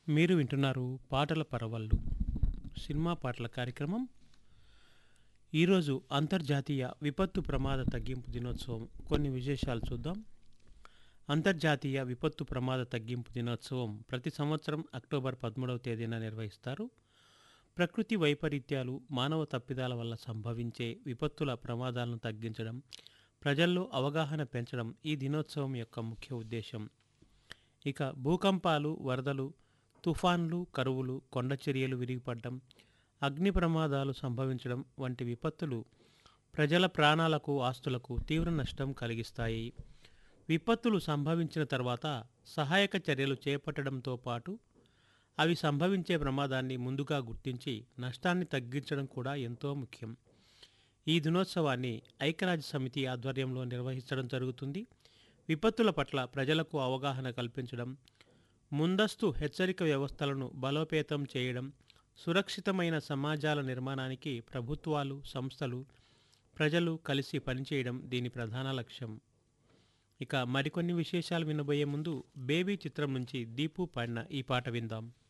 మీరు వింటున్నారు పాటల పరవళ్ళు సినిమా పాటల కార్యక్రమం ఈరోజు అంతర్జాతీయ విపత్తు ప్రమాద తగ్గింపు దినోత్సవం కొన్ని విశేషాలు చూద్దాం అంతర్జాతీయ విపత్తు ప్రమాద తగ్గింపు దినోత్సవం ప్రతి సంవత్సరం అక్టోబర్ పదమూడవ తేదీన నిర్వహిస్తారు ప్రకృతి వైపరీత్యాలు మానవ తప్పిదాల వల్ల సంభవించే విపత్తుల ప్రమాదాలను తగ్గించడం ప్రజల్లో అవగాహన పెంచడం ఈ దినోత్సవం యొక్క ముఖ్య ఉద్దేశం ఇక భూకంపాలు వరదలు తుఫాన్లు కరువులు కొండచర్యలు విరిగిపడడం అగ్ని ప్రమాదాలు సంభవించడం వంటి విపత్తులు ప్రజల ప్రాణాలకు ఆస్తులకు తీవ్ర నష్టం కలిగిస్తాయి విపత్తులు సంభవించిన తర్వాత సహాయక చర్యలు చేపట్టడంతో పాటు అవి సంభవించే ప్రమాదాన్ని ముందుగా గుర్తించి నష్టాన్ని తగ్గించడం కూడా ఎంతో ముఖ్యం ఈ దినోత్సవాన్ని ఐక్యరాజ్య సమితి ఆధ్వర్యంలో నిర్వహించడం జరుగుతుంది విపత్తుల పట్ల ప్రజలకు అవగాహన కల్పించడం ముందస్తు హెచ్చరిక వ్యవస్థలను బలోపేతం చేయడం సురక్షితమైన సమాజాల నిర్మాణానికి ప్రభుత్వాలు సంస్థలు ప్రజలు కలిసి పనిచేయడం దీని ప్రధాన లక్ష్యం ఇక మరికొన్ని విశేషాలు వినబోయే ముందు బేబీ చిత్రం నుంచి దీపు పాడిన ఈ పాట విందాం